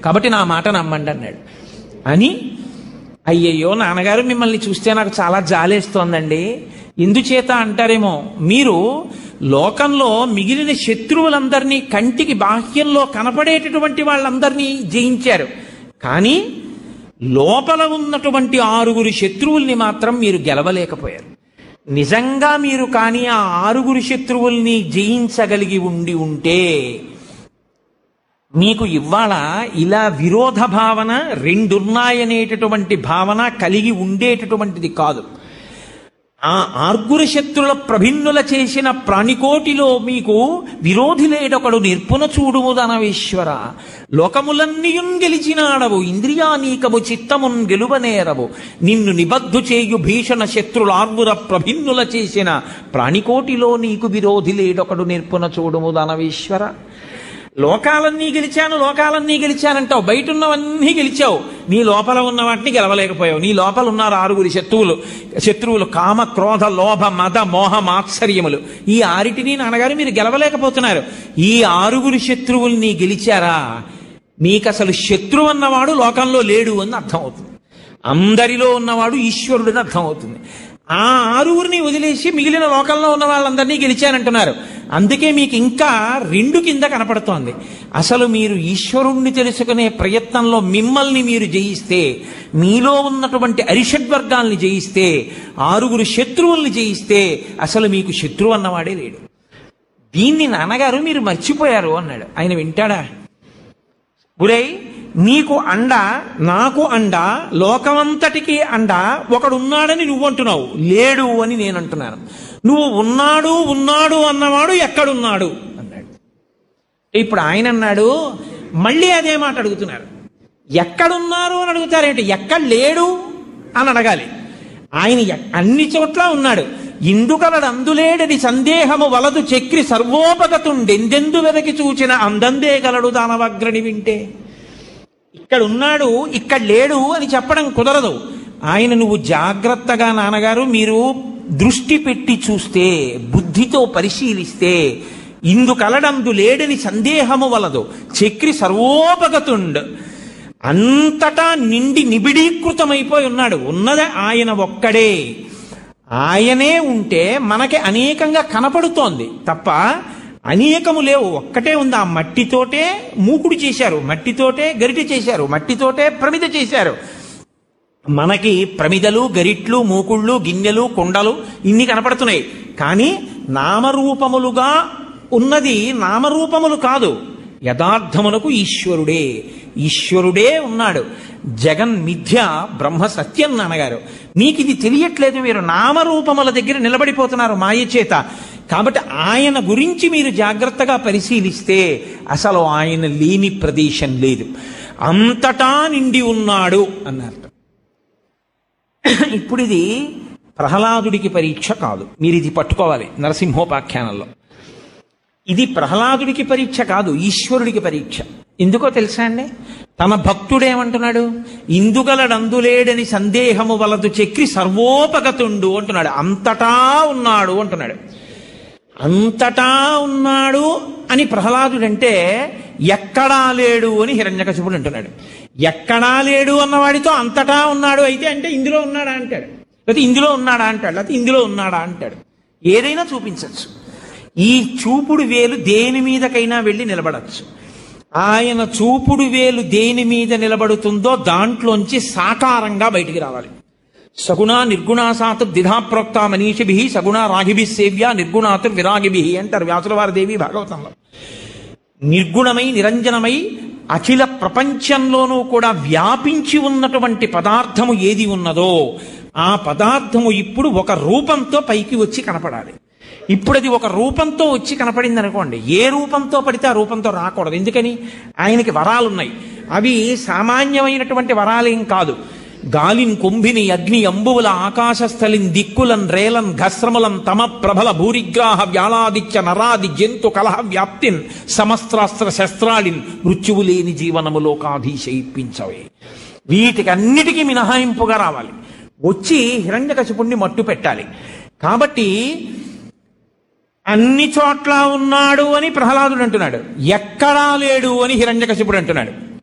కాబట్టి నా మాట నమ్మండి అన్నాడు అని అయ్యయ్యో నాన్నగారు మిమ్మల్ని చూస్తే నాకు చాలా జాలేస్తోందండి ఎందుచేత అంటారేమో మీరు లోకంలో మిగిలిన శత్రువులందరినీ కంటికి బాహ్యంలో కనపడేటటువంటి వాళ్ళందరినీ జయించారు కానీ లోపల ఉన్నటువంటి ఆరుగురు శత్రువుల్ని మాత్రం మీరు గెలవలేకపోయారు నిజంగా మీరు కానీ ఆ ఆరుగురు శత్రువుల్ని జయించగలిగి ఉండి ఉంటే మీకు ఇవాళ ఇలా విరోధ భావన రెండున్నాయనేటటువంటి భావన కలిగి ఉండేటటువంటిది కాదు ఆ ఆర్గుర శత్రుల ప్రభిన్నుల చేసిన ప్రాణికోటిలో మీకు విరోధి లేడొకడు నిర్పున చూడుము దనవేశ్వర లోకములన్నీయున్ గెలిచినాడవు ఇంద్రియానీకము చిత్తమున్ గెలువనేరవు నిన్ను నిబద్ధు చేయు భీషణ శత్రుల ఆర్గుర ప్రభిన్నుల చేసిన ప్రాణికోటిలో నీకు విరోధి లేడొకడు నిర్పున చూడుము దనవేశ్వర లోకాలన్నీ గెలిచాను లోకాలన్నీ గెలిచానంటావు బయట ఉన్నవన్నీ గెలిచావు నీ లోపల ఉన్న వాటిని గెలవలేకపోయావు నీ లోపల ఉన్నారు ఆరుగురి శత్రువులు శత్రువులు కామ క్రోధ లోభ మద మోహ మాత్సర్యములు ఈ ఆరిటిని నాన్నగారు మీరు గెలవలేకపోతున్నారు ఈ ఆరుగురు శత్రువుల్ని గెలిచారా మీకు అసలు శత్రువు అన్నవాడు లోకంలో లేడు అని అర్థమవుతుంది అందరిలో ఉన్నవాడు ఈశ్వరుడని అర్థమవుతుంది ఆ ఆరుగురిని వదిలేసి మిగిలిన లోకంలో ఉన్న వాళ్ళందరినీ గెలిచానంటున్నారు అందుకే మీకు ఇంకా రెండు కింద కనపడుతోంది అసలు మీరు ఈశ్వరుణ్ణి తెలుసుకునే ప్రయత్నంలో మిమ్మల్ని మీరు జయిస్తే మీలో ఉన్నటువంటి అరిషడ్వర్గాల్ని జయిస్తే ఆరుగురు శత్రువుల్ని జయిస్తే అసలు మీకు శత్రువు అన్నవాడే లేడు దీన్ని నాన్నగారు మీరు మర్చిపోయారు అన్నాడు ఆయన వింటాడా ఒరేయ్ నీకు అండ నాకు అండ లోకమంతటికి అండ ఒకడున్నాడని నువ్వు అంటున్నావు లేడు అని నేను అంటున్నాను నువ్వు ఉన్నాడు ఉన్నాడు అన్నవాడు ఎక్కడున్నాడు అన్నాడు ఇప్పుడు ఆయన అన్నాడు మళ్ళీ అదే మాట అడుగుతున్నారు ఎక్కడున్నారు అని అడుగుతారేంటి ఎక్కడ లేడు అని అడగాలి ఆయన ఎ- అన్ని చోట్ల ఉన్నాడు ఇందుకలడు అందులేడని సందేహము వలదు చక్రి సర్వోపగతుండెందెందు వెనకి చూచిన అందందే గలడు దానవగ్రని వింటే ఇక్కడ ఉన్నాడు ఇక్కడ లేడు అని చెప్పడం కుదరదు ఆయన నువ్వు జాగ్రత్తగా నాన్నగారు మీరు దృష్టి పెట్టి చూస్తే బుద్ధితో పరిశీలిస్తే ఇందుకలడందు లేడని సందేహము వలదు చక్రి సర్వోపగతుండ్ అంతటా నిండి నిబిడీకృతమైపోయి ఉన్నాడు ఉన్నది ఆయన ఒక్కడే ఆయనే ఉంటే మనకి అనేకంగా కనపడుతోంది తప్ప అనేకము లేవు ఒక్కటే ఉంది ఆ మట్టితోటే మూకుడు చేశారు మట్టితోటే గరిటె చేశారు మట్టితోటే ప్రమిద చేశారు మనకి ప్రమిదలు గరిట్లు మూకుళ్ళు గిన్నెలు కుండలు ఇన్ని కనపడుతున్నాయి కానీ నామరూపములుగా ఉన్నది నామరూపములు కాదు యథార్థమునకు ఈశ్వరుడే ఈశ్వరుడే ఉన్నాడు జగన్ మిథ్య బ్రహ్మ సత్యం నాన్నగారు మీకు ఇది తెలియట్లేదు మీరు నామరూపముల దగ్గర నిలబడిపోతున్నారు మాయ చేత కాబట్టి ఆయన గురించి మీరు జాగ్రత్తగా పరిశీలిస్తే అసలు ఆయన లేని ప్రదేశం లేదు అంతటా నిండి ఉన్నాడు అన్నారు ఇప్పుడు ఇది ప్రహ్లాదుడికి పరీక్ష కాదు మీరు ఇది పట్టుకోవాలి నరసింహోపాఖ్యానంలో ఇది ప్రహ్లాదుడికి పరీక్ష కాదు ఈశ్వరుడికి పరీక్ష ఎందుకో తెలుసా అండి తన భక్తుడేమంటున్నాడు ఇందుగలడందులేడని సందేహము వలదు చక్రి సర్వోపగతుండు అంటున్నాడు అంతటా ఉన్నాడు అంటున్నాడు అంతటా ఉన్నాడు అని ప్రహ్లాదుడంటే ఎక్కడా లేడు అని హిరణ్యకశిపుడు అంటున్నాడు ఎక్కడా లేడు అన్నవాడితో అంతటా ఉన్నాడు అయితే అంటే ఇందులో ఉన్నాడా అంటాడు లేకపోతే ఇందులో ఉన్నాడా అంటాడు లేకపోతే ఇందులో ఉన్నాడా అంటాడు ఏదైనా చూపించవచ్చు ఈ చూపుడు వేలు దేని మీదకైనా వెళ్ళి నిలబడచ్చు ఆయన చూపుడు వేలు దేని మీద నిలబడుతుందో దాంట్లోంచి సాకారంగా బయటికి రావాలి సగుణ నిర్గుణాసాత్ ద్విధా ప్రోక్త మనీషిభి సగుణ రాగిభి సేవ్య నిర్గుణాతుర్ విరాగిభి అంటారు వ్యాసుల దేవి భాగవతంలో నిర్గుణమై నిరంజనమై అఖిల ప్రపంచంలోనూ కూడా వ్యాపించి ఉన్నటువంటి పదార్థము ఏది ఉన్నదో ఆ పదార్థము ఇప్పుడు ఒక రూపంతో పైకి వచ్చి కనపడాలి ఇప్పుడు అది ఒక రూపంతో వచ్చి కనపడింది అనుకోండి ఏ రూపంతో పడితే ఆ రూపంతో రాకూడదు ఎందుకని ఆయనకి వరాలు ఉన్నాయి అవి సామాన్యమైనటువంటి వరాలేం కాదు గాలిన్ కుంభిని అగ్ని అంబువుల ఆకాశస్థలిన్ దిక్కులన్ రేలన్ ఘస్రములన్ తమ ప్రభల భూరిగ్రాహ వ్యాళాదిత్య నరాది జంతు కలహ వ్యాప్తిన్ సమస్త్రాస్త్ర శస్త్రాళిన్ మృత్యువు లేని జీవనములో కాధీశయిప్పించవే వీటికి అన్నిటికీ మినహాయింపుగా రావాలి వచ్చి హిరణ్యకశిపుణ్ణి మట్టు పెట్టాలి కాబట్టి అన్ని చోట్ల ఉన్నాడు అని ప్రహ్లాదుడు అంటున్నాడు ఎక్కడా లేడు అని హిరణ్యకశిపుడు అంటున్నాడు